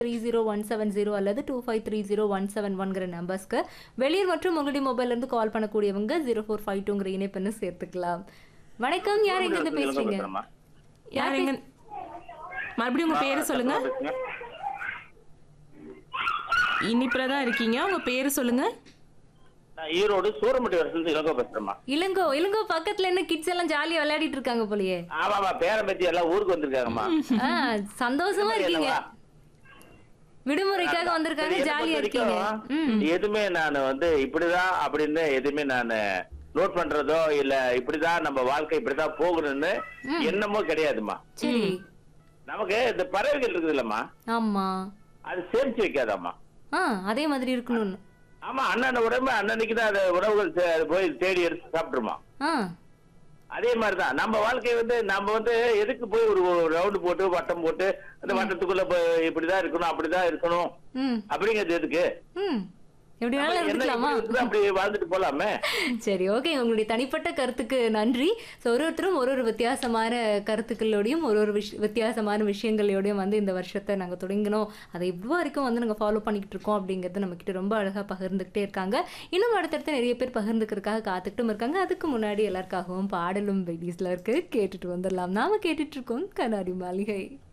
Three zero one seven zero அல்லது two five three zero one seven ஒன்கிற நம்பர்ஸ்க்கு வெளியூர் மற்றும் உங்களுடைய மொபைல்ல இருந்து கால் பண்ணக்கூடியவங்க ஜீரோ ஃபோர் ஃபைவ் டூங்கிற இணைப்பெண்ணு சேர்த்துக்கலாம் வணக்கம் யார் எங்க இருந்து பேசுறீங்க யார் எங்க மறுபடியும் உங்க பேரு சொல்லுங்க இனிப்புல தான் இருக்கீங்க உங்க பேரு சொல்லுங்க நான் ஈரோடு சூரமட்டி வருஷத்துல இளங்கோ பேசுறேம்மா இளங்கோ இளங்கோ பக்கத்துல என்ன கிட்ஸ் எல்லாம் ஜாலியா விளையாடிட்டு இருக்காங்க போலயே ஆமாமா பேரன் பத்தி எல்லாம் ஊருக்கு வந்திருக்காங்கம்மா ஆ, சந்தோஷமா இருக்கீங்க என்னவா? விடுமுறைக்காக வந்திருக்காங்க என்னை ஜாலியா பொறுத்த இருக்கீங்க வரைக்கும் ம் எதுவுமே நான் வந்து இப்படிதான் அப்படின்னு எதுவுமே நான் நோட் பண்றதோ இல்ல இப்படிதான் நம்ம வாழ்க்கை இப்படிதான் போகணும்னு எண்ணமோ கிடையாதும்மா சரி நமக்கு இந்த பறவைகள் இருக்குது இல்லம்மா ஆமா அது சேமிச்சு வைக்காதாம்மா ஆ அதே மாதிரி இருக்கணும்னு ஆமா அண்ணன் உடம்பு அன்னன்னைக்கு தான் அது உணவுகள் தே- அது போய் தேடி எடுத்து சாப்பிட்டுருமா ஆ அதே மாதிரிதான் நம்ம வாழ்க்கை வந்து நம்ம வந்து எதுக்கு போய் ஒரு ரவுண்டு போட்டு வட்டம் போட்டு அந்த வட்டத்துக்குள்ள போய் இப்படிதான் இருக்கணும் அப்படிதான் இருக்கணும் ம் அப்படிங்கிறது எதுக்கு ம் எப்படி வேணாலும் என்ன இருந்துக்கலாமா இப்படி இருக்குதோ அப்படி வாழ்ந்துட்டு போலாமே சரி ஓகே உங்களுடைய தனிப்பட்ட கருத்துக்கு நன்றி ஸோ ஒரு ஒருத்தரும் ஒரு ஒரு வித்தியாசமான கருத்துக்களோடையும் ஒரு ஒரு விஷ் வித்தியாசமான விஷயங்களோடையும் வந்து இந்த வருஷத்தை நாங்கள் தொடங்கினோம் அதை இவ்வளோ வரைக்கும் வந்து நாங்கள் ஃபாலோ பண்ணிக்கிட்டு இருக்கோம் அப்படிங்கிறது நம்மக்கிட்ட ரொம்ப அழகாக பகிர்ந்துக்கிட்டே இருக்காங்க இன்னும் அடுத்தடுத்து நிறைய பேர் பகிர்ந்துக்கிறதுக்காக காத்துக்கிட்டும் இருக்காங்க அதுக்கு முன்னாடி எல்லாருக்காகவும் பாடலும் வெடிஸில் இருக்கு கேட்டுட்டு வந்துடலாம் நாம கேட்டுட்டு இருக்கோம் கண்ணாடி மாளிகை